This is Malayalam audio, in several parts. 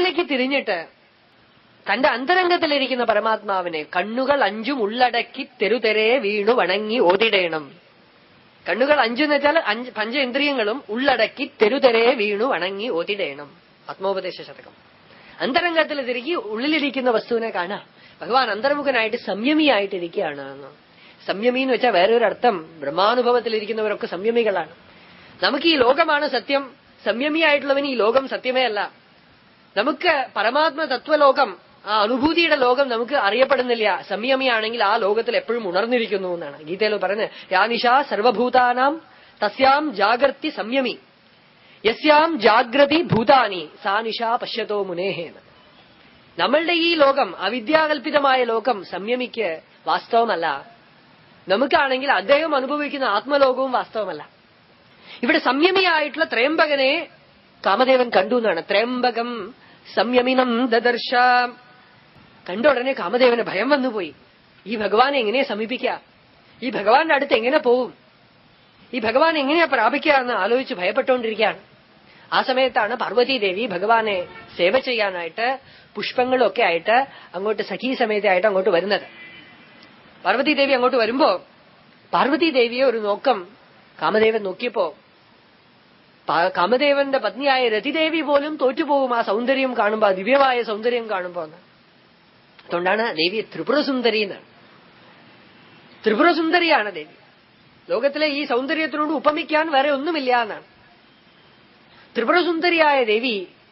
ഉള്ളിലേക്ക് തിരിഞ്ഞിട്ട് തന്റെ അന്തരംഗത്തിലിരിക്കുന്ന പരമാത്മാവിനെ കണ്ണുകൾ അഞ്ചും ഉള്ളടക്കി തെരുതെരെ വീണു വണങ്ങി ഓതിടേണം കണ്ണുകൾ അഞ്ചെന്ന് വെച്ചാൽ അഞ്ച് പഞ്ചേന്ദ്രിയങ്ങളും ഉള്ളടക്കി തെരുതെരെ വീണു വണങ്ങി ഓതിടേണം ആത്മോപദേശ ശതകം അന്തരംഗത്തിൽ തിരികെ ഉള്ളിലിരിക്കുന്ന വസ്തുവിനെ കാണാം ഭഗവാൻ അന്തർമുഖനായിട്ട് സംയമിയായിട്ടിരിക്കുകയാണ് എന്ന് സംയമി എന്ന് വെച്ചാൽ വേറൊരു അർത്ഥം ബ്രഹ്മാനുഭവത്തിലിരിക്കുന്നവരൊക്കെ സംയമികളാണ് നമുക്ക് ഈ ലോകമാണ് സത്യം സംയമിയായിട്ടുള്ളവന് ഈ ലോകം സത്യമേ അല്ല നമുക്ക് പരമാത്മ തത്വലോകം ആ അനുഭൂതിയുടെ ലോകം നമുക്ക് അറിയപ്പെടുന്നില്ല സംയമിയാണെങ്കിൽ ആ ലോകത്തിൽ എപ്പോഴും ഉണർന്നിരിക്കുന്നു എന്നാണ് ഗീതയിൽ പറയുന്നത് യാനിഷ സർവഭൂതാനാം തസ്യാം ജാഗ്രതി സംയമി യസ്യാം ജാഗ്രതി ഭൂതാനി സാ നിഷ പശ്യതോ മുനേഹേന്ന് നമ്മളുടെ ഈ ലോകം അവിദ്യാകൽപിതമായ ലോകം സംയമിക്ക് വാസ്തവമല്ല നമുക്കാണെങ്കിൽ അദ്ദേഹം അനുഭവിക്കുന്ന ആത്മലോകവും വാസ്തവമല്ല ഇവിടെ സംയമിയായിട്ടുള്ള ത്രയംബകനെ കാമദേവൻ കണ്ടു എന്നാണ് ത്രയംബകം സംയമിനം ദദർശ കണ്ട ഉടനെ കാമദേവന് ഭയം വന്നുപോയി ഈ ഭഗവാനെ എങ്ങനെയാ സമീപിക്കുക ഈ ഭഗവാന്റെ അടുത്ത് എങ്ങനെ പോവും ഈ ഭഗവാൻ എങ്ങനെയാ പ്രാപിക്കുക എന്ന് ആലോചിച്ച് ഭയപ്പെട്ടുകൊണ്ടിരിക്കുകയാണ് ആ സമയത്താണ് പാർവതീദേവി ഭഗവാനെ സേവ ചെയ്യാനായിട്ട് പുഷ്പങ്ങളൊക്കെ ആയിട്ട് അങ്ങോട്ട് സഖീ സമേതയായിട്ട് അങ്ങോട്ട് വരുന്നത് പാർവതീദേവി അങ്ങോട്ട് വരുമ്പോ പാർവതീദേവിയെ ഒരു നോക്കം കാമദേവൻ നോക്കിയപ്പോ പാ- കാമദേവന്റെ പത്നിയായ രതിദേവി പോലും തോറ്റുപോകും ആ സൗന്ദര്യം കാണുമ്പോ ആ ദിവ്യമായ സൗന്ദര്യം കാണുമ്പോ എന്ന് അതുകൊണ്ടാണ് ദേവി ത്രിപുരസുന്ദരി എന്നാണ് ത്രിപുരസുന്ദരിയാണ് ദേവി ലോകത്തിലെ ഈ സൗന്ദര്യത്തിനോട് ഉപമിക്കാൻ വേറെ ഒന്നുമില്ല എന്നാണ് ത്രിപുരസുന്ദരിയായ ദേവി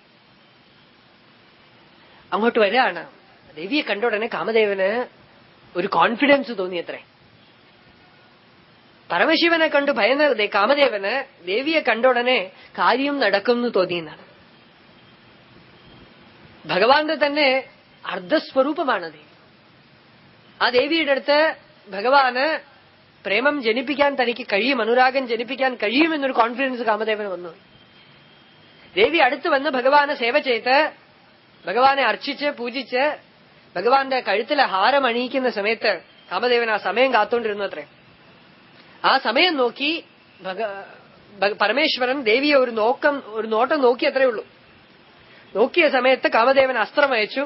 അങ്ങോട്ട് വരികയാണ് ദേവിയെ കണ്ട ഉടനെ കാമദേവന് ഒരു കോൺഫിഡൻസ് തോന്നിയത്രേ പരമശിവനെ കണ്ടു ഭയന്ന ദേ- കാമദേവന് ദേവിയെ കണ്ട ഉടനെ കാര്യം നടക്കുമെന്ന് തോന്നിയെന്നാണ് ഭഗവാന്റെ തന്നെ അർദ്ധസ്വരൂപമാണ് ദേവി ആ ദേവിയുടെ അടുത്ത് ഭഗവാന് പ്രേമം ജനിപ്പിക്കാൻ തനിക്ക് കഴിയും അനുരാഗം ജനിപ്പിക്കാൻ കഴിയുമെന്നൊരു കോൺഫിഡൻസ് കാമദേവന് വന്നു ദേവി അടുത്ത് വന്ന് ഭഗവാനെ സേവ ചെയ്ത് ഭഗവാനെ അർച്ചിച്ച് പൂജിച്ച് ഭഗവാന്റെ കഴുത്തിലെ ഹാരം അണിയിക്കുന്ന സമയത്ത് കാമദേവൻ ആ സമയം കാത്തോണ്ടിരുന്നു അത്രേ ആ സമയം നോക്കി ഭഗ- ഭഗ- പരമേശ്വരൻ ദേവിയെ ഒരു നോക്കം ഒരു നോട്ടം നോക്കി അത്രേ ഉള്ളൂ നോക്കിയ സമയത്ത് കാമദേവൻ അസ്ത്രം അയച്ചു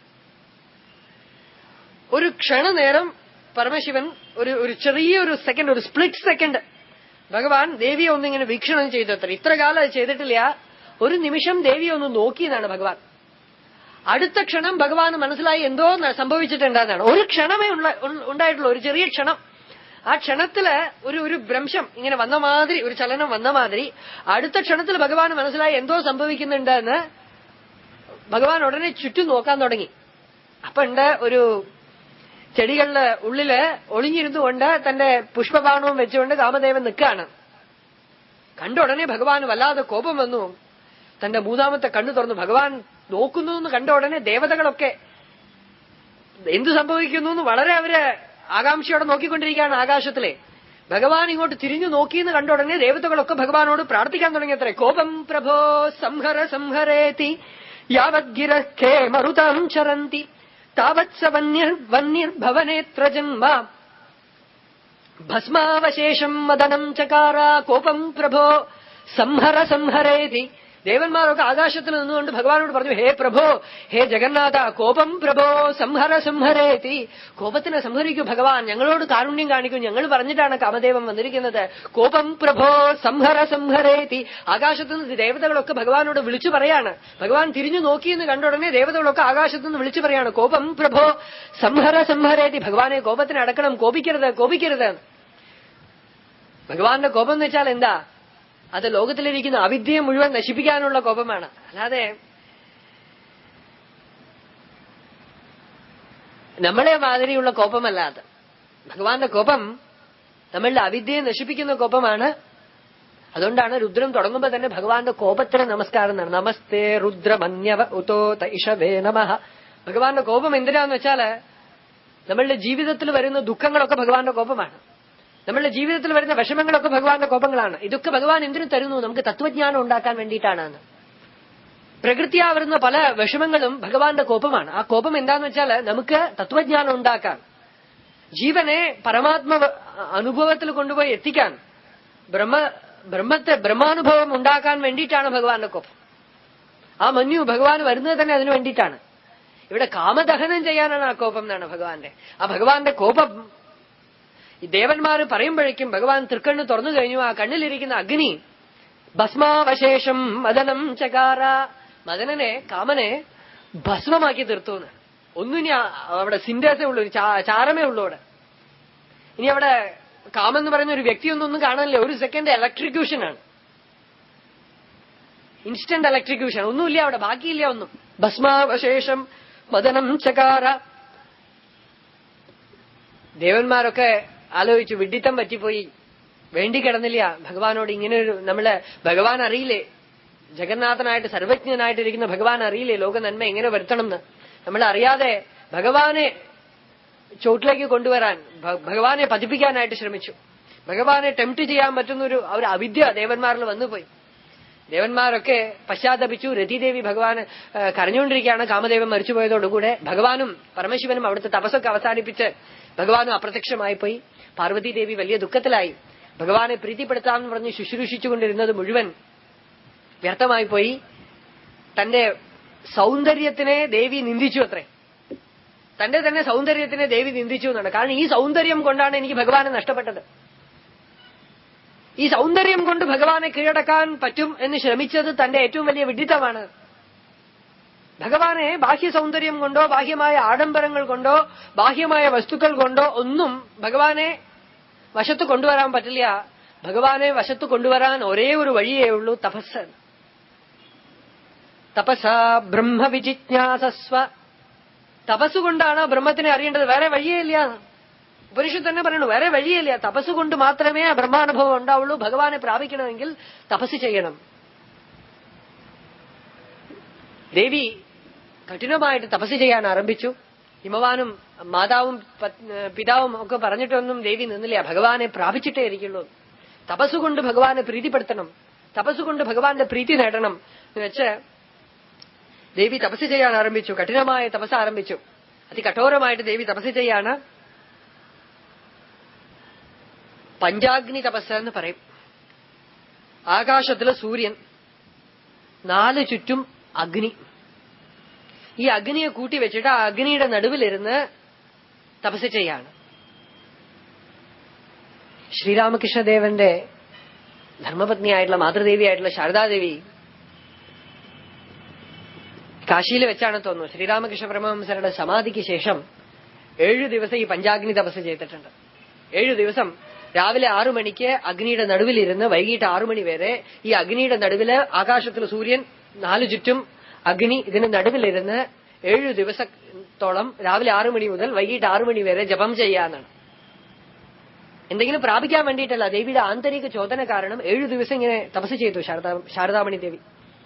ഒരു ക്ഷണനേരം പരമശിവൻ ഒരു ഒരു ചെറിയൊരു സെക്കൻഡ് ഒരു സ്പ്ലിറ്റ് സെക്കൻഡ് ഭഗവാൻ ദേവിയെ ഒന്നിങ്ങനെ വീക്ഷണം ചെയ്തു അത്ര ഇത്ര കാലം അത് ചെയ്തിട്ടില്ല ഒരു നിമിഷം ദേവിയെ ഒന്ന് നോക്കിയെന്നാണ് ഭഗവാൻ അടുത്ത ക്ഷണം ഭഗവാന് മനസ്സിലായി എന്തോ ന- സംഭവിച്ചിട്ടുണ്ടെന്നാണ് ഒരു ക്ഷണമേ ഉള്ള- ഉൾ- ഉണ്ടായിട്ടുള്ളൂ ഒരു ചെറിയ ക്ഷണം ആ ക്ഷണത്തില് ഒരു ഒരു ഭ്രംശം ഇങ്ങനെ വന്ന മാതിരി ഒരു ചലനം വന്ന മാതിരി അടുത്ത ക്ഷണത്തിൽ ഭഗവാന് മനസ്സിലായി എന്തോ സംഭവിക്കുന്നുണ്ട് എന്ന് ഭഗവാൻ ഉടനെ ചുറ്റും നോക്കാൻ തുടങ്ങി അപ്പൊ ഉണ്ട് ഒരു ചെടികളുടെ ഉള്ളില് ഒളിഞ്ഞിരുന്നുകൊണ്ട് തന്റെ പുഷ്പബാണവും വെച്ചുകൊണ്ട് കാമദേവൻ നിൽക്കുകയാണ് കണ്ട ഉടനെ ഭഗവാൻ വല്ലാതെ കോപം വന്നു തന്റെ മൂന്നാമത്തെ കണ്ണു തുറന്നു ഭഗവാൻ നോക്കുന്നു എന്ന് കണ്ട ഉടനെ ദേവതകളൊക്കെ എന്തു സംഭവിക്കുന്നു എന്ന് വളരെ അവര് ആകാംക്ഷയോടെ നോക്കിക്കൊണ്ടിരിക്കുകയാണ് ആകാശത്തിലെ ഭഗവാൻ ഇങ്ങോട്ട് തിരിഞ്ഞു നോക്കിയെന്ന് കണ്ട ഉടനെ ദേവതകളൊക്കെ ഭഗവാനോട് പ്രാർത്ഥിക്കാൻ തുടങ്ങിയത്രേ കോപം പ്രഭോ സംഹര സംഹരേതി യാവദ്ഗിരഖേ മരുതാം ചരന്തി താവത്സ വന്യർ വന്യർഭവനേത്ര ജന്മ ഭസ്മാവശേഷം മദനം ചകാര കോപം പ്രഭോ സംഹര സംഹരേതി ദേവന്മാരൊക്കെ ആകാശത്തിൽ നിന്നുകൊണ്ട് ഭഗവാനോട് പറഞ്ഞു ഹേ പ്രഭോ ഹേ ജഗന്നാഥ കോപം പ്രഭോ സംഹര സംഹരേതി കോപത്തിനെ സംഹരിക്കൂ ഭഗവാൻ ഞങ്ങളോട് കാരുണ്യം കാണിക്കൂ ഞങ്ങൾ പറഞ്ഞിട്ടാണ് കാമദേവൻ വന്നിരിക്കുന്നത് കോപം പ്രഭോ സംഹര സംഹരേതി ആകാശത്തു നിന്ന് ദേവതകളൊക്കെ ഭഗവാനോട് വിളിച്ചു പറയാണ് ഭഗവാൻ തിരിഞ്ഞു നോക്കിയെന്ന് കണ്ട ഉടനെ ദേവതകളൊക്കെ ആകാശത്തു നിന്ന് വിളിച്ചു പറയാണ് കോപം പ്രഭോ സംഹര സംഹരേതി ഭഗവാനെ കോപത്തിന് അടക്കണം കോപിക്കരുത് കോപിക്കരുത് ഭഗവാന്റെ കോപം എന്ന് വെച്ചാൽ എന്താ അത് ലോകത്തിലിരിക്കുന്ന അവിദ്യയെ മുഴുവൻ നശിപ്പിക്കാനുള്ള കോപമാണ് അല്ലാതെ നമ്മളെ മാതിരിയുള്ള കോപമല്ല അത് ഭഗവാന്റെ കോപം നമ്മളുടെ അവിദ്യയെ നശിപ്പിക്കുന്ന കോപമാണ് അതുകൊണ്ടാണ് രുദ്രം തുടങ്ങുമ്പോ തന്നെ ഭഗവാന്റെ കോപത്തിന് നമസ്കാരം എന്നാണ് നമസ്തേ രുദ്രമന്യവ ഉതോ തൈഷവേ നമ ഭഗവാന്റെ കോപം എന്തിനാന്ന് വെച്ചാല് നമ്മളുടെ ജീവിതത്തിൽ വരുന്ന ദുഃഖങ്ങളൊക്കെ ഭഗവാന്റെ കോപമാണ് നമ്മളുടെ ജീവിതത്തിൽ വരുന്ന വിഷമങ്ങളൊക്കെ ഭഗവാന്റെ കോപങ്ങളാണ് ഇതൊക്കെ ഭഗവാൻ എന്തിനു തരുന്നു നമുക്ക് തത്വജ്ഞാനം ഉണ്ടാക്കാൻ വേണ്ടിയിട്ടാണ് പ്രകൃതിയാ വരുന്ന പല വിഷമങ്ങളും ഭഗവാന്റെ കോപമാണ് ആ കോപം എന്താന്ന് വെച്ചാൽ നമുക്ക് തത്വജ്ഞാനം ഉണ്ടാക്കാൻ ജീവനെ പരമാത്മ അനുഭവത്തിൽ കൊണ്ടുപോയി എത്തിക്കാൻ ബ്രഹ്മ ബ്രഹ്മത്തെ ബ്രഹ്മാനുഭവം ഉണ്ടാക്കാൻ വേണ്ടിയിട്ടാണ് ഭഗവാന്റെ കോപം ആ മഞ്ഞു ഭഗവാൻ വരുന്നത് തന്നെ അതിനു വേണ്ടിയിട്ടാണ് ഇവിടെ കാമദഹനം ചെയ്യാനാണ് ആ കോപം എന്നാണ് ഭഗവാന്റെ ആ ഭഗവാന്റെ കോപം ഈ ദേവന്മാര് പറയുമ്പോഴേക്കും ഭഗവാൻ തൃക്കണ്ണ് തുറന്നു കഴിഞ്ഞു ആ കണ്ണിലിരിക്കുന്ന അഗ്നി ഭസ്മാവശേഷം മദനം ചകാര മദനനെ കാമനെ ഭസ്മമാക്കി തീർത്തു എന്ന് ഒന്നും ഇനി ആ- അവിടെ സിൻഡേഴ്സേ ഉള്ളൂ ഒരു ചാ- ചാരമേ ഉള്ളൂ അവിടെ ഇനി അവിടെ കാമെന്ന് പറയുന്ന ഒരു വ്യക്തിയൊന്നും ഒന്നും കാണാനില്ല ഒരു സെക്കൻഡ് ഇലക്ട്രിക്യൂഷൻ ആണ് ഇൻസ്റ്റന്റ് ഇലക്ട്രിക്യൂഷൻ ഒന്നുമില്ല അവിടെ ബാക്കിയില്ല ഒന്നും ഭസ്മാവശേഷം മദനം ചകാര ദേവന്മാരൊക്കെ ആലോചിച്ചു വിഡിത്തം പറ്റിപ്പോയി വേണ്ടി കിടന്നില്ല ഭഗവാനോട് ഇങ്ങനെ ഒരു നമ്മള് ഭഗവാൻ അറിയില്ലേ ജഗന്നാഥനായിട്ട് സർവജ്ഞനായിട്ടിരിക്കുന്ന ഭഗവാൻ അറിയില്ലേ ലോക നന്മ എങ്ങനെ വരുത്തണം എന്ന് നമ്മൾ അറിയാതെ ഭഗവാനെ ചോട്ടിലേക്ക് കൊണ്ടുവരാൻ ഭ- ഭഗവാനെ പതിപ്പിക്കാനായിട്ട് ശ്രമിച്ചു ഭഗവാനെ ടെംപ്റ്റ് ചെയ്യാൻ പറ്റുന്ന ഒരു ഒരു അവിദ്യ ദേവന്മാരിൽ വന്നുപോയി ദേവന്മാരൊക്കെ പശ്ചാത്തപിച്ചു രതിദേവി ഭഗവാൻ ആ, കരഞ്ഞുകൊണ്ടിരിക്കുകയാണ് കാമദേവൻ മരിച്ചുപോയതോടുകൂടെ ഭഗവാനും പരമശിവനും അവിടുത്തെ തപസ്സൊക്കെ അവസാനിപ്പിച്ച് ഭഗവാനും അപ്രത്യക്ഷമായി പോയി പാർവതി ദേവി വലിയ ദുഃഖത്തിലായി ഭഗവാനെ പ്രീതിപ്പെടുത്താമെന്ന് പറഞ്ഞ് ശുശ്രൂഷിച്ചുകൊണ്ടിരുന്നത് മുഴുവൻ വ്യർത്ഥമായി പോയി തന്റെ സൗന്ദര്യത്തിനെ ദേവി നിന്ദിച്ചു അത്രേ തന്റെ തന്നെ സൗന്ദര്യത്തിനെ ദേവി നിന്ദിച്ചു എന്നാണ് കാരണം ഈ സൗന്ദര്യം കൊണ്ടാണ് എനിക്ക് ഭഗവാനെ നഷ്ടപ്പെട്ടത് ഈ സൗന്ദര്യം കൊണ്ട് ഭഗവാനെ കീഴടക്കാൻ പറ്റും എന്ന് ശ്രമിച്ചത് തന്റെ ഏറ്റവും വലിയ വിഡിത്തമാണ് ഭഗവാനെ ബാഹ്യ സൗന്ദര്യം കൊണ്ടോ ബാഹ്യമായ ആഡംബരങ്ങൾ കൊണ്ടോ ബാഹ്യമായ വസ്തുക്കൾ കൊണ്ടോ ഒന്നും ഭഗവാനെ വശത്ത് കൊണ്ടുവരാൻ പറ്റില്ല ഭഗവാനെ വശത്ത് കൊണ്ടുവരാൻ ഒരേ ഒരു വഴിയേ ഉള്ളൂ തപസ് തപസാ ബ്രഹ്മ വിജിജ്ഞാസസ്വ തപസ്സുകൊണ്ടാണ് ബ്രഹ്മത്തിനെ അറിയേണ്ടത് വേറെ വഴിയേ ഇല്ല ഉപനിഷത്ത് തന്നെ പറയണു വേറെ വഴിയില്ല തപസ് കൊണ്ട് മാത്രമേ ആ ബ്രഹ്മാനുഭവം ഉണ്ടാവുള്ളൂ ഭഗവാനെ പ്രാപിക്കണമെങ്കിൽ തപസ് ചെയ്യണം ദേവി കഠിനമായിട്ട് തപസ് ചെയ്യാൻ ആരംഭിച്ചു ഹിമവാനും മാതാവും പത്- പിതാവും ഒക്കെ പറഞ്ഞിട്ടൊന്നും ദേവി നിന്നില്ല ഭഗവാനെ പ്രാപിച്ചിട്ടേ ഇരിക്കുള്ളൂ തപസ്സുകൊണ്ട് ഭഗവാനെ പ്രീതിപ്പെടുത്തണം തപസ്സുകൊണ്ട് ഭഗവാന്റെ പ്രീതി നേടണം എന്ന് വെച്ച് ദേവി തപസ് ചെയ്യാൻ ആരംഭിച്ചു കഠിനമായ തപസ് ആരംഭിച്ചു അതികഠോരമായിട്ട് ദേവി തപസ് ചെയ്യാണ് പഞ്ചാഗ്നി തപസ് എന്ന് പറയും ആകാശത്തിലെ സൂര്യൻ നാല് ചുറ്റും അഗ്നി ഈ അഗ്നിയെ കൂട്ടി വെച്ചിട്ട് ആ അഗ്നിയുടെ നടുവിലിരുന്ന് തപസ് ചെയ്യാണ് ശ്രീരാമകൃഷ്ണദേവന്റെ ധർമ്മപത്നിയായിട്ടുള്ള മാതൃദേവിയായിട്ടുള്ള ശാരദാദേവി കാശിയിൽ വെച്ചാണ് തോന്നുന്നു ശ്രീരാമകൃഷ്ണ പരമഹംസരുടെ സമാധിക്ക് ശേഷം ഏഴു ദിവസം ഈ പഞ്ചാഗ്നി തപസ് ചെയ്തിട്ടുണ്ട് ഏഴു ദിവസം രാവിലെ ആറു മണിക്ക് അഗ്നിയുടെ നടുവിലിരുന്ന് വൈകിട്ട് ആറു മണി വരെ ഈ അഗ്നിയുടെ നടുവില് ആകാശത്തിൽ സൂര്യൻ നാലു ചുറ്റും അഗ്നി ഇതിന് നടുവിലിരുന്ന് ഏഴു ദിവസത്തോളം രാവിലെ ആറു മണി മുതൽ വൈകിട്ട് ആറു മണി വരെ ജപം ചെയ്യാന്നാണ് എന്തെങ്കിലും പ്രാപിക്കാൻ വേണ്ടിയിട്ടല്ല ദേവിയുടെ ആന്തരിക ചോദന കാരണം ഏഴു ദിവസം ഇങ്ങനെ തപസ് ചെയ്തു ശാരദാ ശാരദാമണി ദേവി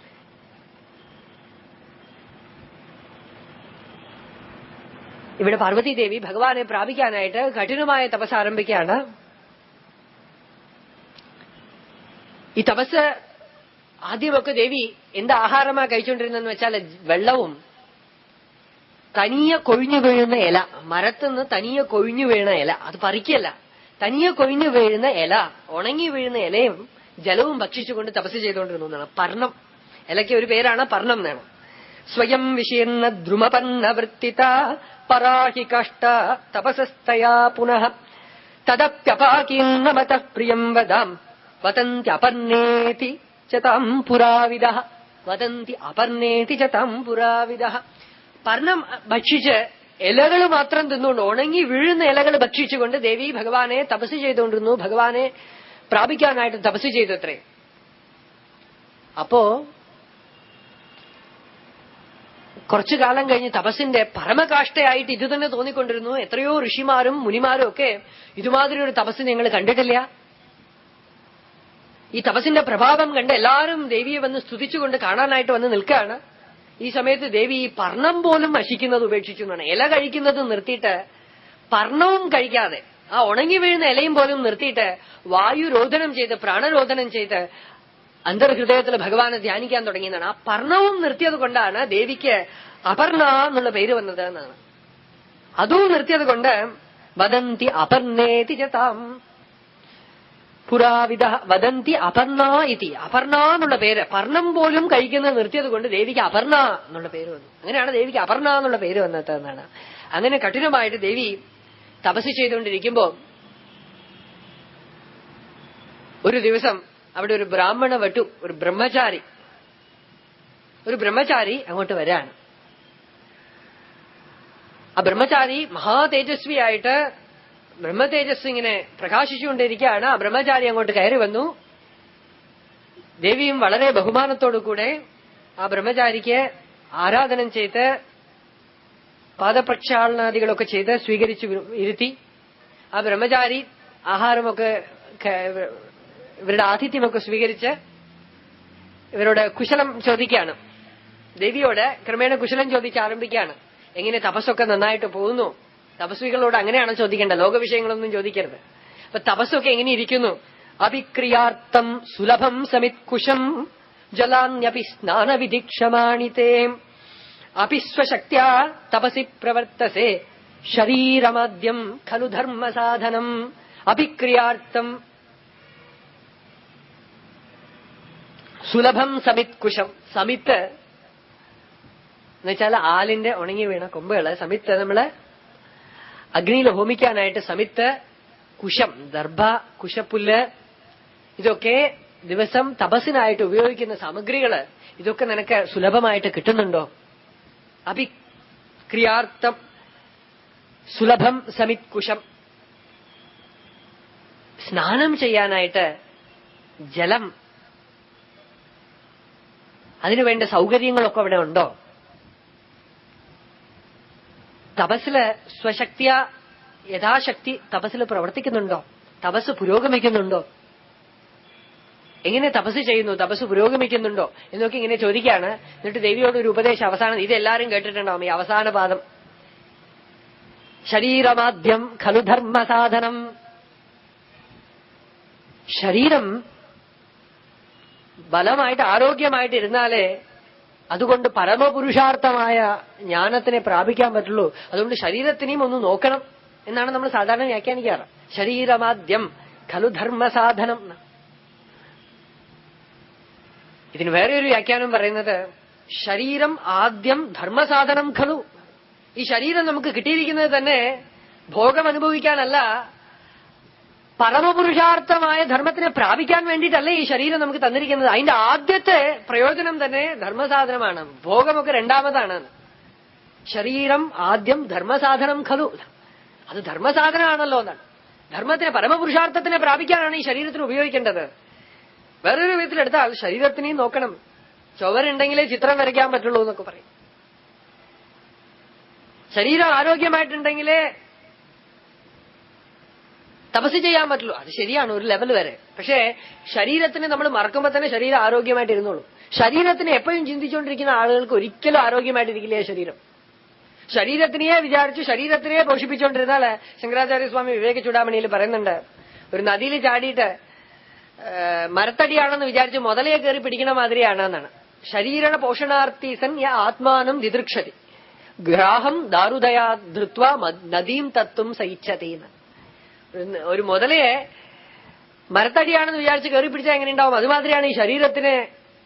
ഇവിടെ പാർവതി ദേവി ഭഗവാനെ പ്രാപിക്കാനായിട്ട് കഠിനമായ തപസ് ആരംഭിക്കുകയാണ് ഈ തപസ് ആദ്യമൊക്കെ ദേവി എന്ത് ആഹാരമാ കഴിച്ചുകൊണ്ടിരുന്നെന്ന് വെച്ചാൽ വെള്ളവും തനിയെ കൊഴിഞ്ഞു വീഴുന്ന ഇല മരത്തുനിന്ന് തനിയെ കൊഴിഞ്ഞു വീഴുന്ന ഇല അത് പറിക്കല്ല തനിയെ കൊഴിഞ്ഞു വീഴുന്ന ഇല ഉണങ്ങി വീഴുന്ന ഇലയും ജലവും ഭക്ഷിച്ചുകൊണ്ട് തപസ് ചെയ്തുകൊണ്ടിരുന്നു എന്നാണ് പർണം ഇലയ്ക്ക് ഒരു പേരാണ് പർണം എന്നാണ് സ്വയം വിശീർണ ദ്രുമപന്ന വൃത്തിത പരാഹി കഷ്ട തപസസ്തയാ പുനഃ തദപ്യപാകീർണമത പ്രിയം വദാം വതന്ത്യപർണേതി ചതാം പുരാവിദ വദന്തി അപർണേതി ചതാം പുരാവിദ പർണം ഭക്ഷിച്ച് ഇലകൾ മാത്രം തിന്നുകൊണ്ട് ഉണങ്ങി വീഴുന്ന ഇലകൾ ഭക്ഷിച്ചുകൊണ്ട് ദേവി ഭഗവാനെ തപസ് ചെയ്തുകൊണ്ടിരുന്നു ഭഗവാനെ പ്രാപിക്കാനായിട്ട് തപസ് ചെയ്തു അത്രേ അപ്പോ കുറച്ചു കാലം കഴിഞ്ഞ് തപസ്സിന്റെ പരമകാഷ്ഠയായിട്ട് ഇത് തന്നെ തോന്നിക്കൊണ്ടിരുന്നു എത്രയോ ഋഷിമാരും മുനിമാരും ഒക്കെ ഇതുമാതിരി ഒരു തപസ് ഞങ്ങൾ കണ്ടിട്ടില്ല ഈ തപസ്സിന്റെ പ്രഭാവം കണ്ട് എല്ലാവരും ദേവിയെ വന്ന് സ്തുതിച്ചുകൊണ്ട് കാണാനായിട്ട് വന്ന് നിൽക്കുകയാണ് ഈ സമയത്ത് ദേവി ഈ പർണം പോലും നശിക്കുന്നത് ഉപേക്ഷിച്ചു എന്നാണ് ഇല കഴിക്കുന്നത് നിർത്തിയിട്ട് പർണവും കഴിക്കാതെ ആ ഉണങ്ങി വീഴുന്ന ഇലയും പോലും നിർത്തിയിട്ട് വായുരോധനം ചെയ്ത് പ്രാണരോധനം ചെയ്ത് അന്തർഹൃദയത്തിൽ ഭഗവാനെ ധ്യാനിക്കാൻ തുടങ്ങിയതാണ് ആ പർണവും നിർത്തിയത് കൊണ്ടാണ് ദേവിക്ക് അപർണ എന്നുള്ള പേര് വന്നത് എന്നാണ് അതും നിർത്തിയത് കൊണ്ട് വദന്തി അപർണേതി ചതാം പുരാവിധ വദന്തി അപർണ ഇതി അപർണ എന്നുള്ള പേര് പർണം പോലും കഴിക്കുന്നത് നിർത്തിയത് കൊണ്ട് ദേവിക്ക് അപർണ എന്നുള്ള പേര് വന്നു അങ്ങനെയാണ് ദേവിക്ക് അപർണ എന്നുള്ള പേര് വന്നത് എന്നാണ് അങ്ങനെ കഠിനമായിട്ട് ദേവി തപസ് ചെയ്തുകൊണ്ടിരിക്കുമ്പോ ഒരു ദിവസം അവിടെ ഒരു ബ്രാഹ്മണ വട്ടു ഒരു ബ്രഹ്മചാരി ഒരു ബ്രഹ്മചാരി അങ്ങോട്ട് വരാണ് ആ ബ്രഹ്മചാരി മഹാതേജസ്വിയായിട്ട് ബ്രഹ്മതേജസ് ഇങ്ങനെ പ്രകാശിച്ചുകൊണ്ടിരിക്കുകയാണ് ആ ബ്രഹ്മചാരി അങ്ങോട്ട് കയറി വന്നു ദേവിയും വളരെ ബഹുമാനത്തോടു കൂടെ ആ ബ്രഹ്മചാരിക്ക് ആരാധനം ചെയ്ത് പാദപ്രക്ഷാളനാദികളൊക്കെ ചെയ്ത് സ്വീകരിച്ചു ഇരുത്തി ആ ബ്രഹ്മചാരി ആഹാരമൊക്കെ ക- ഇവരുടെ ആതിഥ്യമൊക്കെ സ്വീകരിച്ച് ഇവരോട് കുശലം ചോദിക്കുകയാണ് ദേവിയോട് ക്രമേണ കുശലം ചോദിച്ച് ആരംഭിക്കുകയാണ് എങ്ങനെ തപസ്സൊക്കെ നന്നായിട്ട് പോകുന്നു തപസ്വികളോട് അങ്ങനെയാണ് ചോദിക്കേണ്ടത് ലോകവിഷയങ്ങളൊന്നും ചോദിക്കരുത് അപ്പൊ തപസ്സൊക്കെ എങ്ങനെ ഇരിക്കുന്നു അഭിക്രിയാർത്ഥം സുലഭം സമിത് കുശം ജലാന്യപി സ്നാനവിധിക്ഷമാണിതേ അപി സ്വശക്ത്യാ തപസി പ്രവർത്തസേ ശരീരമാദ്യം ഖലു ധർമ്മസാധനം അഭിക്രിയാർത്ഥം സുലഭം സമിത് കുശം സമിത്ത് എന്നുവെച്ചാൽ ആലിന്റെ ഉണങ്ങി വീണ കൊമ്പുകള് സമിത്ത് നമ്മള് അഗ്നിയിൽ ഹോമിക്കാനായിട്ട് സമിത്ത് കുശം ദർഭ കുശപ്പുല്ല് ഇതൊക്കെ ദിവസം തപസ്സിനായിട്ട് ഉപയോഗിക്കുന്ന സാമഗ്രികള് ഇതൊക്കെ നിനക്ക് സുലഭമായിട്ട് കിട്ടുന്നുണ്ടോ അഭിക്രിയാർത്ഥം സുലഭം സമിത് കുശം സ്നാനം ചെയ്യാനായിട്ട് ജലം അതിനുവേണ്ട സൗകര്യങ്ങളൊക്കെ അവിടെ ഉണ്ടോ തപസ്സില് സ്വശക്തിയ യഥാശക്തി തപസ്സിൽ പ്രവർത്തിക്കുന്നുണ്ടോ തപസ് പുരോഗമിക്കുന്നുണ്ടോ എങ്ങനെ തപസ് ചെയ്യുന്നു തപസ് പുരോഗമിക്കുന്നുണ്ടോ എന്നൊക്കെ ഇങ്ങനെ ചോദിക്കുകയാണ് എന്നിട്ട് ദേവിയോട് ഒരു ഉപദേശം അവസാനം ഇത് എല്ലാവരും കേട്ടിട്ടുണ്ടാവും ഈ അവസാന പാദം ശരീരമാദ്യം ഖലു ധർമ്മസാധനം ശരീരം ബലമായിട്ട് ആരോഗ്യമായിട്ട് ഇരുന്നാലേ അതുകൊണ്ട് പരമപുരുഷാർത്ഥമായ ജ്ഞാനത്തിനെ പ്രാപിക്കാൻ പറ്റുള്ളൂ അതുകൊണ്ട് ശരീരത്തിനെയും ഒന്ന് നോക്കണം എന്നാണ് നമ്മൾ സാധാരണ വ്യാഖ്യാനിക്കാറ് ശരീരമാദ്യം ഖലു ധർമ്മസാധനം എന്ന്. ഇതിന് വേറെ ഒരു വ്യാഖ്യാനം പറയുന്നത് ശരീരം ആദ്യം ധർമ്മസാധനം ഖലു ഈ ശരീരം നമുക്ക് കിട്ടിയിരിക്കുന്നത് തന്നെ ഭോഗം അനുഭവിക്കാനല്ല പരമപുരുഷാർത്ഥമായ ധർമ്മത്തിനെ പ്രാപിക്കാൻ വേണ്ടിയിട്ടല്ലേ ഈ ശരീരം നമുക്ക് തന്നിരിക്കുന്നത് അതിന്റെ ആദ്യത്തെ പ്രയോജനം തന്നെ ധർമ്മസാധനമാണ് ഭോഗമൊക്കെ രണ്ടാമതാണ് ശരീരം ആദ്യം ധർമ്മസാധനം ഖലു അത് ധർമ്മസാധനമാണല്ലോ എന്നാണ് ധർമ്മത്തിനെ പരമപുരുഷാർത്ഥത്തിനെ പ്രാപിക്കാനാണ് ഈ ശരീരത്തിന് ഉപയോഗിക്കേണ്ടത് വേറൊരു വിധത്തിലെടുത്താൽ ശരീരത്തിനെയും നോക്കണം ചുവരുണ്ടെങ്കിലേ ചിത്രം വരയ്ക്കാൻ പറ്റുള്ളൂ എന്നൊക്കെ പറയും ശരീരം ആരോഗ്യമായിട്ടുണ്ടെങ്കിലേ തപസ് ചെയ്യാൻ പറ്റുള്ളൂ അത് ശരിയാണ് ഒരു ലെവൽ വരെ പക്ഷേ ശരീരത്തിന് നമ്മൾ മറക്കുമ്പോൾ തന്നെ ശരീരം ആരോഗ്യമായിട്ട് ഇരുന്നോളൂ ശരീരത്തിന് എപ്പോഴും ചിന്തിച്ചുകൊണ്ടിരിക്കുന്ന ആളുകൾക്ക് ഒരിക്കലും ആരോഗ്യമായിട്ടിരിക്കില്ല ഈ ശരീരം ശരീരത്തിനെയെ വിചാരിച്ചു ശരീരത്തിനെ പോഷിപ്പിച്ചുകൊണ്ടിരുന്നാൽ ശങ്കരാചാര്യ സ്വാമി വിവേക ചൂടാമണിയിൽ പറയുന്നുണ്ട് ഒരു നദിയിൽ ചാടിയിട്ട് ആ, മരത്തടിയാണെന്ന് വിചാരിച്ച് മുതലയെ കയറി പിടിക്കണ മാതിരിയാണ് എന്നാണ് ശരീര പോഷണാർത്ഥി സൻ യ ആത്മാനം ദിദൃക്ഷതി ഗ്രാഹം ദാരുദയാ ധൃത്വ മ- നദീം തത്വം സഹിച്ചതി എന്ന് ഒരു- ഒരു മുതലയെ മരത്തടിയാണെന്ന് വിചാരിച്ച് കയറി പിടിച്ചാൽ എങ്ങനെ ഉണ്ടാവും അതുമാതിരിയാണ് ഈ ശരീരത്തിനെ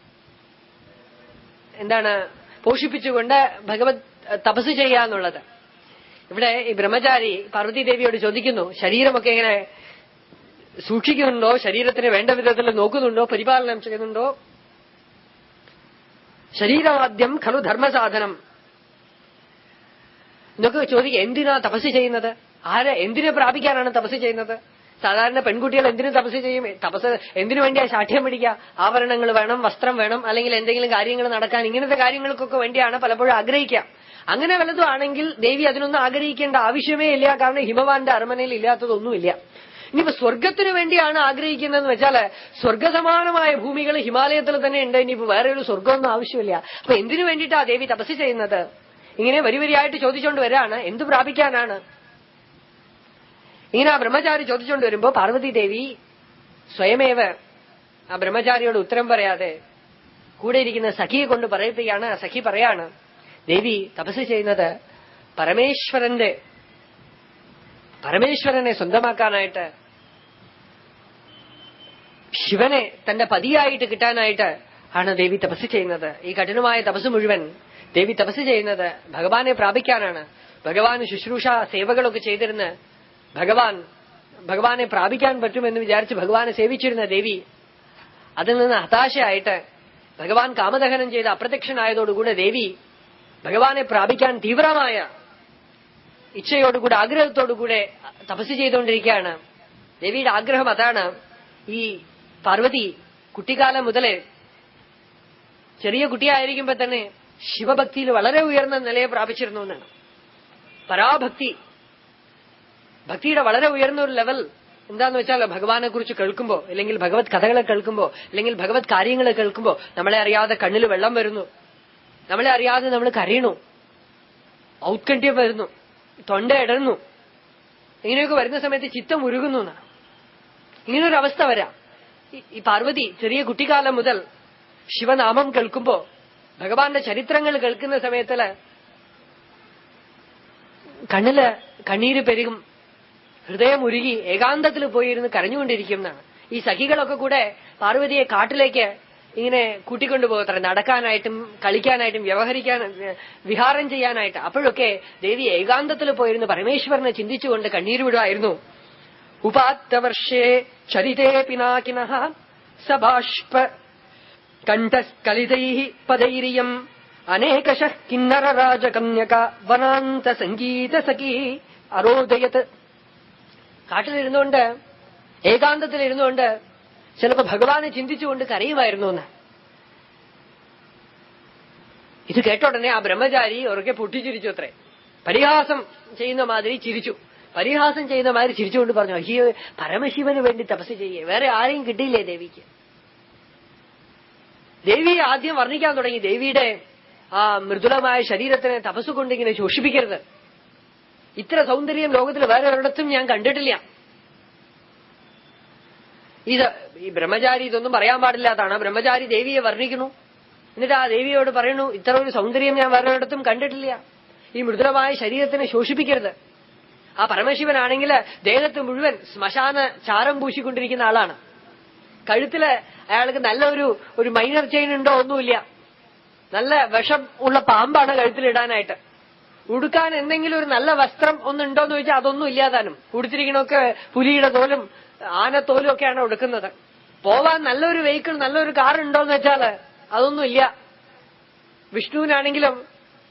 എന്താണ് പോഷിപ്പിച്ചുകൊണ്ട് ഭഗവത് തപസ് ചെയ്യാന്നുള്ളത് ഇവിടെ ഈ ബ്രഹ്മചാരി പാർവതി ദേവിയോട് ചോദിക്കുന്നു ശരീരമൊക്കെ എങ്ങനെ സൂക്ഷിക്കുന്നുണ്ടോ ശരീരത്തിന് വേണ്ട വിധത്തിൽ നോക്കുന്നുണ്ടോ പരിപാലനം ചെയ്യുന്നുണ്ടോ ശരീരമാദ്യം ഖലു ധർമ്മസാധനം എന്നൊക്കെ ചോദിക്കുക എന്തിനാ തപസ് ചെയ്യുന്നത് ആര് എന്തിനെ പ്രാപിക്കാനാണ് തപസ് ചെയ്യുന്നത് സാധാരണ പെൺകുട്ടികൾ എന്തിനു തപസ് ചെയ്യും തപസ് എന്തിനു വേണ്ടിയാ ശാഠ്യം പിടിക്കുക ആഭരണങ്ങൾ വേണം വസ്ത്രം വേണം അല്ലെങ്കിൽ എന്തെങ്കിലും കാര്യങ്ങൾ നടക്കാൻ ഇങ്ങനത്തെ കാര്യങ്ങൾക്കൊക്കെ വേണ്ടിയാണ് പലപ്പോഴും ആഗ്രഹിക്കുക അങ്ങനെ വല്ലതും ആണെങ്കിൽ ദേവി അതിനൊന്നും ആഗ്രഹിക്കേണ്ട ആവശ്യമേ ഇല്ല കാരണം ഹിമവാന്റെ അരമനയിൽ ഇല്ലാത്തതൊന്നുമില്ല ഇനിയിപ്പോ സ്വർഗത്തിനു വേണ്ടിയാണ് ആഗ്രഹിക്കുന്നതെന്ന് വെച്ചാല് സ്വർഗസമാനമായ ഭൂമികൾ ഹിമാലയത്തിൽ തന്നെ ഉണ്ട് ഇനിയിപ്പോ വേറെ ഒരു സ്വർഗമൊന്നും ആവശ്യമില്ല അപ്പൊ എന്തിനു വേണ്ടിയിട്ടാ ദേവി തപസ് ചെയ്യുന്നത് ഇങ്ങനെ വരി വരിയായിട്ട് ചോദിച്ചുകൊണ്ട് വരാണ് എന്തു പ്രാപിക്കാനാണ് ഇങ്ങനെ ആ ബ്രഹ്മചാരി ചോദിച്ചുകൊണ്ട് വരുമ്പോ പാർവതി ദേവി സ്വയമേവ ആ ബ്രഹ്മചാരിയോട് ഉത്തരം പറയാതെ കൂടെ ഇരിക്കുന്ന സഖിയെ കൊണ്ട് പറയിപ്പിക്കുകയാണ് ആ സഖി പറയാണ് ദേവി തപസ് ചെയ്യുന്നത് പരമേശ്വരന്റെ പരമേശ്വരനെ സ്വന്തമാക്കാനായിട്ട് ശിവനെ തന്റെ പതിയായിട്ട് കിട്ടാനായിട്ട് ആണ് ദേവി തപസ് ചെയ്യുന്നത് ഈ കഠിനമായ തപസ് മുഴുവൻ ദേവി തപസ് ചെയ്യുന്നത് ഭഗവാനെ പ്രാപിക്കാനാണ് ഭഗവാന് ശുശ്രൂഷ സേവകളൊക്കെ ചെയ്തിരുന്ന് ഭഗവാൻ ഭഗവാനെ പ്രാപിക്കാൻ പറ്റുമെന്ന് വിചാരിച്ച് ഭഗവാനെ സേവിച്ചിരുന്ന ദേവി അതിൽ നിന്ന് ഹതാശയായിട്ട് ഭഗവാൻ കാമദഹനം ചെയ്ത് അപ്രത്യക്ഷനായതോടുകൂടെ ദേവി ഭഗവാനെ പ്രാപിക്കാൻ തീവ്രമായ ഇച്ഛയോടുകൂടെ ആഗ്രഹത്തോടുകൂടെ തപസ് ചെയ്തുകൊണ്ടിരിക്കുകയാണ് ദേവിയുടെ ആഗ്രഹം അതാണ് ഈ പാർവതി കുട്ടിക്കാലം മുതലേ ചെറിയ കുട്ടിയായിരിക്കുമ്പോ തന്നെ ശിവഭക്തിയിൽ വളരെ ഉയർന്ന നിലയെ പ്രാപിച്ചിരുന്നു എന്നാണ് പരാഭക്തി ഭക്തിയുടെ വളരെ ഉയർന്ന ഒരു ലെവൽ എന്താന്ന് വെച്ചാൽ ഭഗവാനെ കുറിച്ച് കേൾക്കുമ്പോ അല്ലെങ്കിൽ ഭഗവത് കഥകളെ കേൾക്കുമ്പോ അല്ലെങ്കിൽ ഭഗവത് കാര്യങ്ങളെ കേൾക്കുമ്പോ നമ്മളെ അറിയാതെ കണ്ണിൽ വെള്ളം വരുന്നു നമ്മളെ അറിയാതെ നമ്മൾ കരയണു ഔത്കണ്ഠ്യം വരുന്നു തൊണ്ട ഇടർന്നു ഇങ്ങനെയൊക്കെ വരുന്ന സമയത്ത് ചിത്തം ഉരുകുന്നു എന്നാണ് ഇങ്ങനൊരു അവസ്ഥ വരാം ഈ- ഈ പാർവതി ചെറിയ കുട്ടിക്കാലം മുതൽ ശിവനാമം കേൾക്കുമ്പോ ഭഗവാന്റെ ചരിത്രങ്ങൾ കേൾക്കുന്ന സമയത്തില് കണ്ണില് കണ്ണീര് പെരുകും ഹൃദയം ഉരുകി ഏകാന്തത്തിൽ പോയിരുന്ന് കരഞ്ഞുകൊണ്ടിരിക്കും എന്നാണ് ഈ സഖികളൊക്കെ കൂടെ പാർവതിയെ കാട്ടിലേക്ക് ഇങ്ങനെ കൂട്ടിക്കൊണ്ടുപോകത്ര നടക്കാനായിട്ടും കളിക്കാനായിട്ടും വ്യവഹരിക്കാൻ വിഹാരം ചെയ്യാനായിട്ട് അപ്പോഴൊക്കെ ദേവി ഏകാന്തത്തിൽ പോയിരുന്ന് പരമേശ്വരനെ ചിന്തിച്ചുകൊണ്ട് കണ്ണീര് വിടുമായിരുന്നു ഉപാത്തവർഷേ ചരിതേ പിനാകിന സഭാഷ്പ കണ്ഠസ്കലിതൈ പദൈരിയം അനേകശ കിന്നര രാജകന്യക വനാന്ത സംഗീത സഖി അരോദയത് കാട്ടിലിരുന്നുകൊണ്ട് ഏകാന്തത്തിലിരുന്നുകൊണ്ട് ചിലപ്പോ ഭഗവാനെ ചിന്തിച്ചുകൊണ്ട് കരയുമായിരുന്നു എന്ന് ഇത് കേട്ട ഉടനെ ആ ബ്രഹ്മചാരി ഉറക്കെ പൊട്ടിച്ചിരിച്ചു അത്രേ പരിഹാസം ചെയ്യുന്ന മാതിരി ചിരിച്ചു പരിഹാസം ചെയ്യുന്ന മാതിരി ചിരിച്ചുകൊണ്ട് പറഞ്ഞു അയ്യോ പരമശിവന് വേണ്ടി തപസ് ചെയ്യേ വേറെ ആരെയും കിട്ടിയില്ലേ ദേവിക്ക് ദേവിയെ ആദ്യം വർണ്ണിക്കാൻ തുടങ്ങി ദേവിയുടെ ആ മൃദുലമായ ശരീരത്തിനെ തപസ്സുകൊണ്ട് ഇങ്ങനെ ശോഷിപ്പിക്കരുത് ഇത്ര സൗന്ദര്യം ലോകത്തിൽ വേറെ ഒരിടത്തും ഞാൻ കണ്ടിട്ടില്ല ഇത് ഈ ബ്രഹ്മചാരി ഇതൊന്നും പറയാൻ പാടില്ലാത്തതാണ് ആ ബ്രഹ്മചാരി ദേവിയെ വർണ്ണിക്കുന്നു എന്നിട്ട് ആ ദേവിയോട് പറയുന്നു ഇത്ര ഒരു സൗന്ദര്യം ഞാൻ വേറെ ഒരിടത്തും കണ്ടിട്ടില്ല ഈ മൃദുലമായ ശരീരത്തിനെ ശോഷിപ്പിക്കരുത് ആ പരമശിവനാണെങ്കിൽ ദേഹത്ത് മുഴുവൻ ശ്മശാന ചാരം പൂശിക്കൊണ്ടിരിക്കുന്ന ആളാണ് കഴുത്തില് അയാൾക്ക് നല്ല ഒരു ഒരു മൈനർ ചെയിൻ ഉണ്ടോ ഒന്നുമില്ല നല്ല വിഷം ഉള്ള പാമ്പാണ് കഴുത്തിലിടാനായിട്ട് ഉടുക്കാൻ എന്തെങ്കിലും ഒരു നല്ല വസ്ത്രം ഒന്നുണ്ടോന്ന് ചോദിച്ചാൽ അതൊന്നും ഇല്ലാതാനും ഉടുത്തിരിക്കണമൊക്കെ പുലിയുടെ തോലും ആനത്തോലും ഒക്കെയാണ് ഉടുക്കുന്നത് പോവാൻ നല്ലൊരു വെഹിക്കിൾ നല്ലൊരു കാർ ഉണ്ടോന്ന് വെച്ചാല് അതൊന്നും ഇല്ല വിഷ്ണുവിനാണെങ്കിലും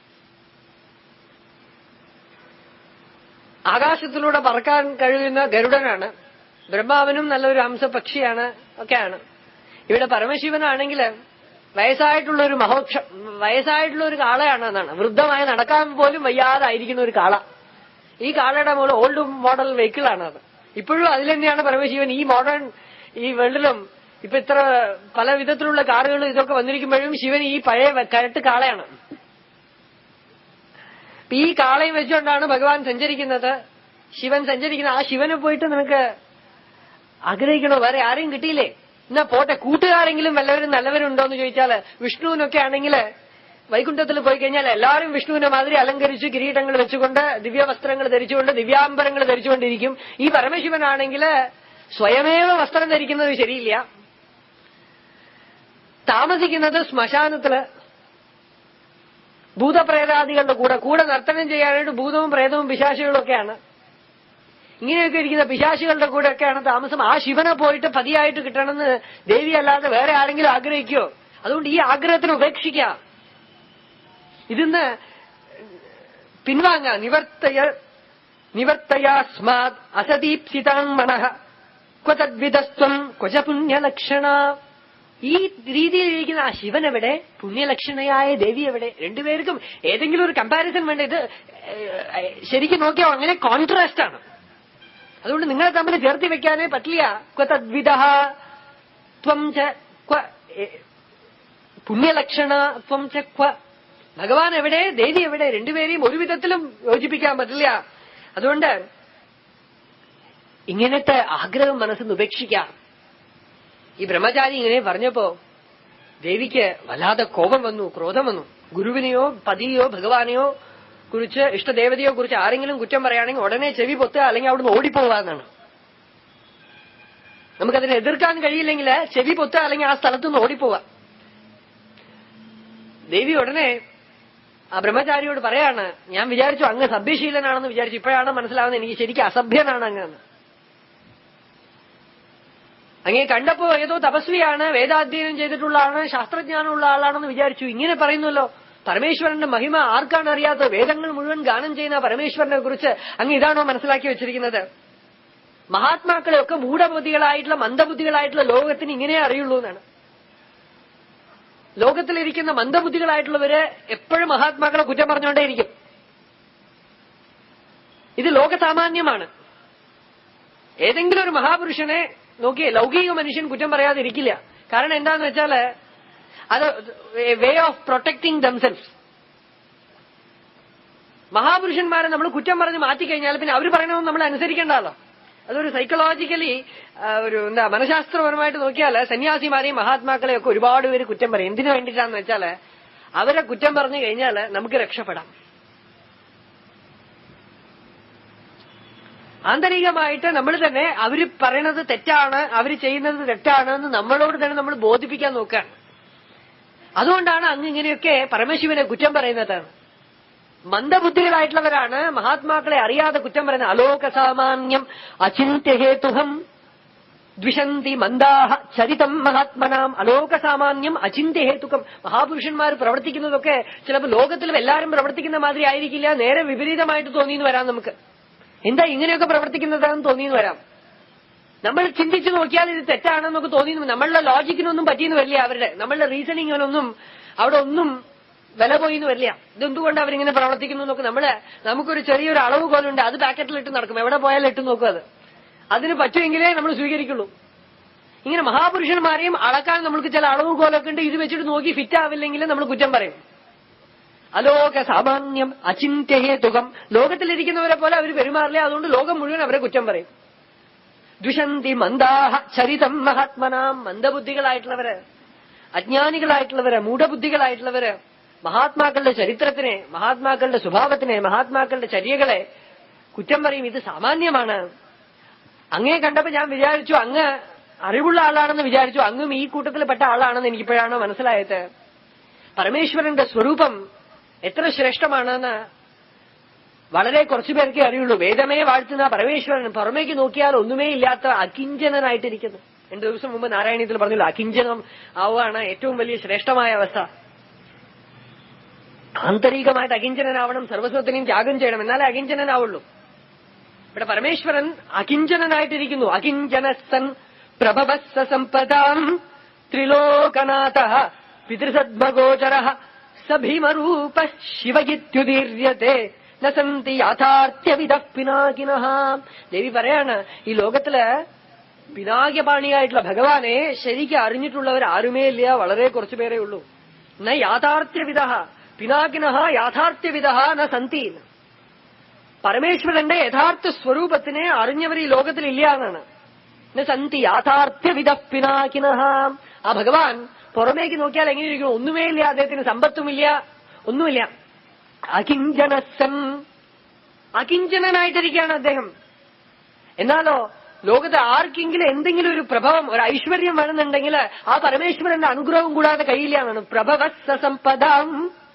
ആകാശത്തിലൂടെ പറക്കാൻ കഴിയുന്ന ഗരുഡനാണ് ബ്രഹ്മാവനും നല്ലൊരു ഹംസപക്ഷിയാണ് ഒക്കെയാണ് ഇവിടെ പരമശിവനാണെങ്കിൽ വയസ്സായിട്ടുള്ള ഒരു മഹോക്ഷ വയസ്സായിട്ടുള്ള ഒരു കാളയാണ് എന്നാണ് വൃദ്ധമായി നടക്കാൻ പോലും വയ്യാതായിരിക്കുന്ന ഒരു കാള ഈ കാളയുടെ മുകളിൽ ഓൾഡ് മോഡൽ വെഹിക്കിളാണ് അത് ഇപ്പോഴും അതിൽ തന്നെയാണ് പരമശിവൻ ഈ മോഡേൺ ഈ വേൾഡിലും ഇപ്പൊ ഇത്ര പല വിധത്തിലുള്ള കാറുകൾ ഇതൊക്കെ വന്നിരിക്കുമ്പോഴും ശിവൻ ഈ പഴയ വ- കരട്ട് കാളയാണ് ഇപ്പൊ ഈ കാളയും വെച്ചുകൊണ്ടാണ് ഭഗവാൻ സഞ്ചരിക്കുന്നത് ശിവൻ സഞ്ചരിക്കുന്നത് ആ ശിവനെ പോയിട്ട് നിനക്ക് ആഗ്രഹിക്കണോ വേറെ ആരെയും കിട്ടിയില്ലേ എന്നാ പോട്ടെ കൂട്ടുകാരെങ്കിലും വല്ലവരും നല്ലവരുണ്ടോ എന്ന് ചോദിച്ചാല് വിഷ്ണുവിനൊക്കെ ആണെങ്കിൽ വൈകുണ്ഠത്തിൽ പോയി കഴിഞ്ഞാൽ എല്ലാവരും വിഷ്ണുവിനെ മാതിരി അലങ്കരിച്ച് കിരീടങ്ങൾ വെച്ചുകൊണ്ട് ദിവ്യവസ്ത്രങ്ങൾ ധരിച്ചുകൊണ്ട് ദിവ്യാംബരങ്ങൾ ധരിച്ചുകൊണ്ടിരിക്കും ഈ പരമശിവനാണെങ്കിൽ സ്വയമേവ വസ്ത്രം ധരിക്കുന്നത് ശരിയില്ല താമസിക്കുന്നത് ശ്മശാനത്തില് ഭൂതപ്രേതാദികളുടെ കൂടെ കൂടെ നർത്തനം ചെയ്യാനായിട്ട് ഭൂതവും പ്രേതവും പിശാശികളും ഒക്കെയാണ് ഇങ്ങനെയൊക്കെ ഇരിക്കുന്ന പിശാശികളുടെ കൂടെ ഒക്കെയാണ് താമസം ആ ശിവനെ പോയിട്ട് പതിയായിട്ട് കിട്ടണമെന്ന് ദേവി അല്ലാതെ വേറെ ആരെങ്കിലും ആഗ്രഹിക്കോ അതുകൊണ്ട് ഈ ആഗ്രഹത്തിന് ഉപേക്ഷിക്കാം ഇതിന്ന് പിൻവാങ്ങ നിവർത്തയ നിവർത്തയാസ്മാത് അസദീപ്സിതാൻ മനഃ ക്വ തദ്വിധസ്ത്വം ക്വച പുണ്യലക്ഷണ ഈ രീതിയിലിരിക്കുന്ന ആ ശിവൻ എവിടെ പുണ്യലക്ഷണയായ ദേവി എവിടെ രണ്ടുപേർക്കും ഏതെങ്കിലും ഒരു കമ്പാരിസൺ വേണ്ട ഇത് ഏഹ്, ശരിക്കും നോക്കിയാൽ അങ്ങനെ കോൺട്രാസ്റ്റ് ആണ് അതുകൊണ്ട് നിങ്ങളെ തമ്മിൽ ചേർത്തി വെക്കാനേ പറ്റില്ല ക്വ തദ്വിധ ത്വം ച ക്വ ഏ- പുണ്യലക്ഷണ ത്വം ച ക്വ ഭഗവാൻ എവിടെ ദേവി എവിടെ രണ്ടുപേരെയും ഒരു വിധത്തിലും യോജിപ്പിക്കാൻ പറ്റില്ല അതുകൊണ്ട് ഇങ്ങനത്തെ ആഗ്രഹം മനസ്സിന്ന് ഉപേക്ഷിക്കാം ഈ ബ്രഹ്മചാരി ഇങ്ങനെ പറഞ്ഞപ്പോ ദേവിക്ക് വല്ലാതെ കോപം വന്നു ക്രോധം വന്നു ഗുരുവിനെയോ പതിയോ ഭഗവാനെയോ കുറിച്ച് ഇഷ്ടദേവതയോ കുറിച്ച് ആരെങ്കിലും കുറ്റം പറയുകയാണെങ്കിൽ ഉടനെ ചെവി പൊത്തുക അല്ലെങ്കിൽ അവിടുന്ന് ഓടിപ്പോവാന്നാണ് നമുക്കതിനെ എതിർക്കാൻ കഴിയില്ലെങ്കിൽ ചെവി പൊത്തുക അല്ലെങ്കിൽ ആ സ്ഥലത്ത് നിന്ന് ഓടിപ്പോവുക ദേവി ഉടനെ ആ ബ്രഹ്മചാരിയോട് പറയാണ് ഞാൻ വിചാരിച്ചു അങ്ങ് സഭ്യശീലനാണെന്ന് വിചാരിച്ചു ഇപ്പോഴാണ് മനസ്സിലാവുന്നത് എനിക്ക് ശരിക്കും അസഭ്യനാണ് അങ്ങ് അങ്ങേ കണ്ടപ്പോ ഏതോ തപസ്വിയാണ് വേദാധ്യയനം ചെയ്തിട്ടുള്ള ആളാണ് ശാസ്ത്രജ്ഞാനമുള്ള ആളാണെന്ന് വിചാരിച്ചു ഇങ്ങനെ പറയുന്നല്ലോ പരമേശ്വരന്റെ മഹിമ ആർക്കാണ് അറിയാത്തത് വേദങ്ങൾ മുഴുവൻ ഗാനം ചെയ്യുന്ന പരമേശ്വരനെ കുറിച്ച് അങ്ങ് ഇതാണോ മനസ്സിലാക്കി വെച്ചിരിക്കുന്നത് മഹാത്മാക്കളെയൊക്കെ മൂഢബുദ്ധികളായിട്ടുള്ള മന്ദബുദ്ധികളായിട്ടുള്ള ലോകത്തിന് ഇങ്ങനെ അറിയുള്ളൂ എന്നാണ് ലോകത്തിലിരിക്കുന്ന മന്ദബുദ്ധികളായിട്ടുള്ളവര് എപ്പോഴും മഹാത്മാക്കളെ കുറ്റം പറഞ്ഞുകൊണ്ടേയിരിക്കും ഇത് ലോകസാമാന്യമാണ് ഏതെങ്കിലും ഒരു മഹാപുരുഷനെ നോക്കിയേ ലൗകിക മനുഷ്യൻ കുറ്റം പറയാതിരിക്കില്ല കാരണം എന്താന്ന് വെച്ചാല് അത് വേ ഓഫ് പ്രൊട്ടക്ടിങ് ദംസെൽസ് മഹാപുരുഷന്മാരെ നമ്മൾ കുറ്റം പറഞ്ഞ് മാറ്റിക്കഴിഞ്ഞാൽ പിന്നെ അവർ പറയണമെന്ന് നമ്മൾ അനുസരിക്കേണ്ടല്ലോ അതൊരു സൈക്കോളജിക്കലി ഒരു എന്താ മനഃശാസ്ത്രപരമായിട്ട് നോക്കിയാൽ സന്യാസിമാരെയും മഹാത്മാക്കളെയും ഒക്കെ ഒരുപാട് പേര് കുറ്റം പറയും എന്തിനു വേണ്ടിയിട്ടാന്ന് വെച്ചാല് അവരെ കുറ്റം പറഞ്ഞു കഴിഞ്ഞാൽ നമുക്ക് രക്ഷപ്പെടാം ആന്തരികമായിട്ട് നമ്മൾ തന്നെ അവര് പറയണത് തെറ്റാണ് അവര് ചെയ്യുന്നത് തെറ്റാണ് എന്ന് നമ്മളോട് തന്നെ നമ്മൾ ബോധിപ്പിക്കാൻ നോക്കുകയാണ് അതുകൊണ്ടാണ് അങ്ങ് ഇങ്ങനെയൊക്കെ പരമശിവനെ കുറ്റം പറയുന്നത് മന്ദബുദ്ധികളായിട്ടുള്ളവരാണ് മഹാത്മാക്കളെ അറിയാതെ കുറ്റം പറയുന്നത് അലോക സാമാന്യം അചിന്യഹേതുഹം ദ്വിഷന്തി മന്ദാഹ ചരിതം മഹാത്മനാം അലോക സാമാന്യം അചിന്യഹേതുക്കം മഹാപുരുഷന്മാർ പ്രവർത്തിക്കുന്നതൊക്കെ ചിലപ്പോൾ ലോകത്തിലും എല്ലാവരും പ്രവർത്തിക്കുന്ന മാതിരി ആയിരിക്കില്ല നേരെ വിപരീതമായിട്ട് തോന്നിയെന്ന് വരാം നമുക്ക് എന്താ ഇങ്ങനെയൊക്കെ പ്രവർത്തിക്കുന്നതാണെന്ന് തോന്നിയെന്ന് വരാം നമ്മൾ ചിന്തിച്ചു നോക്കിയാൽ ഇത് തെറ്റാണെന്നൊക്കെ തോന്നി നമ്മളുടെ ലോജിക്കിനൊന്നും പറ്റിയെന്ന് വരില്ല അവരുടെ നമ്മളുടെ റീസണിങ്ങിനൊന്നും അവിടെ ഒന്നും വില പോയിന്ന് വരില്ല ഇതെന്തുകൊണ്ട് അവരിങ്ങനെ പ്രവർത്തിക്കുന്നു എന്നൊക്കെ നമ്മള് നമുക്കൊരു ചെറിയൊരു അളവ് കോലുണ്ട് അത് പാക്കറ്റിലിട്ട് നടക്കും എവിടെ പോയാലും ഇട്ട് നോക്കും അത് അതിന് പറ്റുമെങ്കിലേ നമ്മൾ സ്വീകരിക്കുള്ളൂ ഇങ്ങനെ മഹാപുരുഷന്മാരെയും അളക്കാൻ നമ്മൾക്ക് ചില അളവ് കോലൊക്കെ ഉണ്ട് ഇത് വെച്ചിട്ട് നോക്കി ഫിറ്റ് ആവില്ലെങ്കിൽ നമ്മൾ കുറ്റം പറയും അലോക സാമാന്യം അചിന്യഹേതുകം ലോകത്തിലിരിക്കുന്നവരെ പോലെ അവർ പെരുമാറില്ല അതുകൊണ്ട് ലോകം മുഴുവൻ അവരെ കുറ്റം പറയും ദ്വിഷന്തി മന്ദാഹ ചരിതം മഹാത്മനാം മന്ദബുദ്ധികളായിട്ടുള്ളവര് അജ്ഞാനികളായിട്ടുള്ളവര് മൂഢബുദ്ധികളായിട്ടുള്ളവര് മഹാത്മാക്കളുടെ ചരിത്രത്തിനെ മഹാത്മാക്കളുടെ സ്വഭാവത്തിനെ മഹാത്മാക്കളുടെ ചര്യകളെ കുറ്റം പറയും ഇത് സാമാന്യമാണ് അങ്ങേ കണ്ടപ്പോ ഞാൻ വിചാരിച്ചു അങ്ങ് അറിവുള്ള ആളാണെന്ന് വിചാരിച്ചു അങ്ങും ഈ കൂട്ടത്തിൽ പെട്ട ആളാണെന്ന് എനിക്കിപ്പോഴാണ് മനസ്സിലായത് പരമേശ്വരന്റെ സ്വരൂപം എത്ര ശ്രേഷ്ഠമാണെന്ന് വളരെ കുറച്ചു പേർക്കേ അറിയുള്ളൂ വേദമേ വാഴ്ത്തുന്ന പരമേശ്വരൻ പുറമേക്ക് നോക്കിയാൽ ഒന്നുമേ ഇല്ലാത്ത അകിഞ്ചനായിട്ടിരിക്കുന്നു രണ്ടു ദിവസം മുമ്പ് നാരായണീയത്തിൽ പറഞ്ഞല്ലോ അകിഞ്ചനം ആവുകയാണ് ഏറ്റവും വലിയ ശ്രേഷ്ഠമായ അവസ്ഥ ആന്തരികമായിട്ട് അകിഞ്ചനാവണം സർവസ്വത്തിനെയും ത്യാഗം ചെയ്യണം എന്നാലേ അകിഞ്ചനാവുള്ളൂ ഇവിടെ പരമേശ്വരൻ അകിഞ്ചനായിട്ടിരിക്കുന്നു അകിഞ്ചനസൻ പ്രഭവസ്സ സമ്പദാം ത്രിലോകനാഥ പിതൃസദ്മഗോചര സഭീമരൂപ ശിവയിത്യുദീര്യത്തെ നസന്തി യാഥാർത്ഥ്യവിധ പിനാകിന ദേവി പറയാണ് ഈ ലോകത്തില് പിനാകപാണിയായിട്ടുള്ള ഭഗവാനെ ശരിക്കും അറിഞ്ഞിട്ടുള്ളവർ ആരുമേ ഇല്ല വളരെ കുറച്ചു പേരേ ഉള്ളൂ ന യാഥാർത്ഥ്യവിധ പിനാകിന യാഥാർത്ഥ്യവിധ ന സന്തി പരമേശ്വരന്റെ യഥാർത്ഥ സ്വരൂപത്തിനെ അറിഞ്ഞവർ ഈ ലോകത്തിൽ ഇല്ല എന്നാണ് ന സന്തി യാഥാർത്ഥ്യവിധ പിനാകിന ആ ഭഗവാൻ പുറമേക്ക് നോക്കിയാൽ എങ്ങനെയിരിക്കും ഒന്നുമേ ഇല്ല അദ്ദേഹത്തിന് സമ്പത്തുമില്ല ഒന്നുമില്ല അകിഞ്ചനസൻ അകിഞ്ചനായിട്ടിരിക്കുകയാണ് അദ്ദേഹം എന്നാലോ ലോകത്ത് ആർക്കെങ്കിലും എന്തെങ്കിലും ഒരു പ്രഭവം ഒരു ഐശ്വര്യം വേണമെന്നുണ്ടെങ്കിൽ ആ പരമേശ്വരന്റെ അനുഗ്രഹം കൂടാതെ കഴിയില്ല എന്നാണ് പ്രഭവസ്സ സമ്പദാം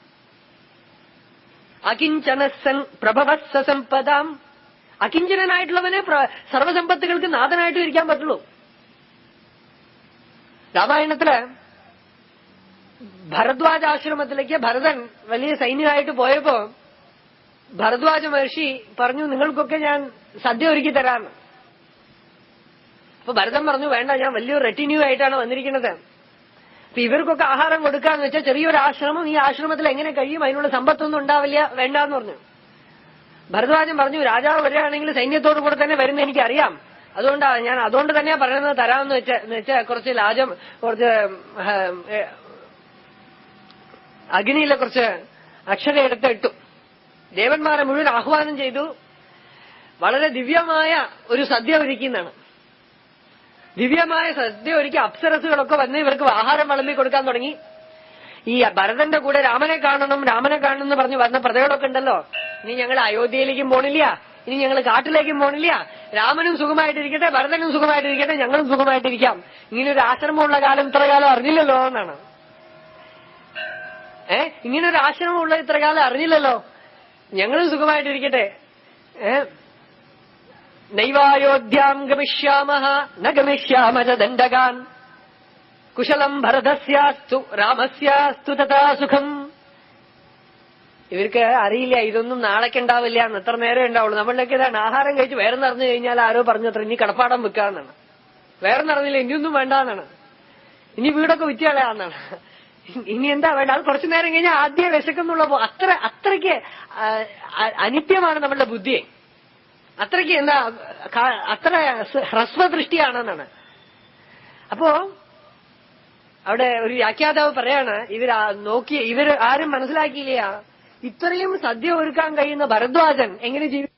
അകിഞ്ചനസൻ പ്രഭവസ്സ സമ്പദാം അകിഞ്ചനായിട്ടുള്ളവനെ സർവസമ്പത്തുകൾക്ക് നാഥനായിട്ടും ഇരിക്കാൻ പറ്റുള്ളൂ രാമായണത്തില് ഭരദ്വാജ ആശ്രമത്തിലേക്ക് ഭരതൻ വലിയ സൈന്യമായിട്ട് പോയപ്പോ ഭരദ്വാജ മഹർഷി പറഞ്ഞു നിങ്ങൾക്കൊക്കെ ഞാൻ സദ്യ ഒരുക്കി തരാമെന്ന് അപ്പൊ ഭരതൻ പറഞ്ഞു വേണ്ട ഞാൻ വലിയൊരു റെറ്റിന്യൂ ആയിട്ടാണ് വന്നിരിക്കുന്നത് അപ്പൊ ഇവർക്കൊക്കെ ആഹാരം കൊടുക്കാന്ന് വെച്ചാൽ ചെറിയൊരു ആശ്രമം ഈ ആശ്രമത്തിൽ എങ്ങനെ കഴിയും അതിനുള്ള സമ്പത്തൊന്നും ഉണ്ടാവില്ല വേണ്ടെന്ന് പറഞ്ഞു ഭരദ്വാജൻ പറഞ്ഞു രാജാവ് വരികയാണെങ്കിൽ സൈന്യത്തോടു കൂടെ തന്നെ വരുന്ന എനിക്കറിയാം അതുകൊണ്ടാ ഞാൻ അതുകൊണ്ട് തന്നെയാ പറയുന്നത് തരാമെന്ന് വെച്ച വെച്ചാൽ കുറച്ച് ലാജം കുറച്ച് അഗ്നിയിലെ കുറച്ച് അക്ഷര എടുത്ത് ഇട്ടു ദേവന്മാരെ മുഴുവൻ ആഹ്വാനം ചെയ്തു വളരെ ദിവ്യമായ ഒരു സദ്യ ഒരുക്കിയെന്നാണ് ദിവ്യമായ സദ്യ ഒരുക്കി അപ്സരസുകളൊക്കെ വന്ന് ഇവർക്ക് ആഹാരം വിളമ്പി കൊടുക്കാൻ തുടങ്ങി ഈ ഭരതന്റെ കൂടെ രാമനെ കാണണം രാമനെ കാണണം എന്ന് പറഞ്ഞ് വന്ന പ്രജകളൊക്കെ ഉണ്ടല്ലോ ഇനി ഞങ്ങൾ അയോധ്യയിലേക്കും പോണില്ല ഇനി ഞങ്ങൾ കാട്ടിലേക്കും പോണില്ല രാമനും സുഖമായിട്ടിരിക്കട്ടെ ഭരതനും സുഖമായിട്ടിരിക്കട്ടെ ഞങ്ങളും സുഖമായിട്ടിരിക്കാം ഇങ്ങനെ ഒരു ആശ്രമമുള്ള കാലം ഇത്ര കാലം അറിഞ്ഞില്ലല്ലോ എന്നാണ് ഏ ഇങ്ങനെ ഒരു ആശ്രമമുള്ള ഇത്ര കാലം അറിഞ്ഞില്ലല്ലോ ഞങ്ങളും സുഖമായിട്ടിരിക്കട്ടെ ഏ നൈവായോധ്യാം ഗമിഷ്യാമ ന ഗമിഷ്യാമ ച ദണ്ഡകാൻ കുശലം ഭരതസ്യാസ്തു രാമസ്യാസ്തു തഥാ സുഖം ഇവർക്ക് അറിയില്ല ഇതൊന്നും നാളേക്ക് ഉണ്ടാവില്ല എന്ന് എത്ര നേരം ഉണ്ടാവുള്ളൂ നമ്മളിലേക്ക് ഇതാണ് ആഹാരം കഴിച്ച് വേറെ നിറഞ്ഞു കഴിഞ്ഞാൽ ആരോ പറഞ്ഞു അത്ര ഇനി കടപ്പാടം വെക്കാന്നാണ് വേറെ നിറഞ്ഞില്ല ഇനിയൊന്നും വേണ്ടാന്നാണ് ഇനി വീടൊക്കെ വിറ്റുകളയാന്നാണ് ഇനി എന്താ വേണ്ട അത് കുറച്ചു നേരം കഴിഞ്ഞാൽ ആദ്യം വിശക്കുന്നുള്ള പോ- അത്ര അത്രയ്ക്ക് ആ, അ- അനിത്യമാണ് നമ്മളുടെ ബുദ്ധി അത്രയ്ക്ക് എന്താ ക- അത്ര ഹ്രസ്വദൃഷ്ടിയാണെന്നാണ് അപ്പോ അവിടെ ഒരു വ്യാഖ്യാതാവ് പറയാണ് ഇവർ നോക്കി ഇവർ ആരും മനസ്സിലാക്കിയില്ല ഇത്രയും സദ്യ ഒരുക്കാൻ കഴിയുന്ന ഭരദ്വാജൻ എങ്ങനെ ജീവി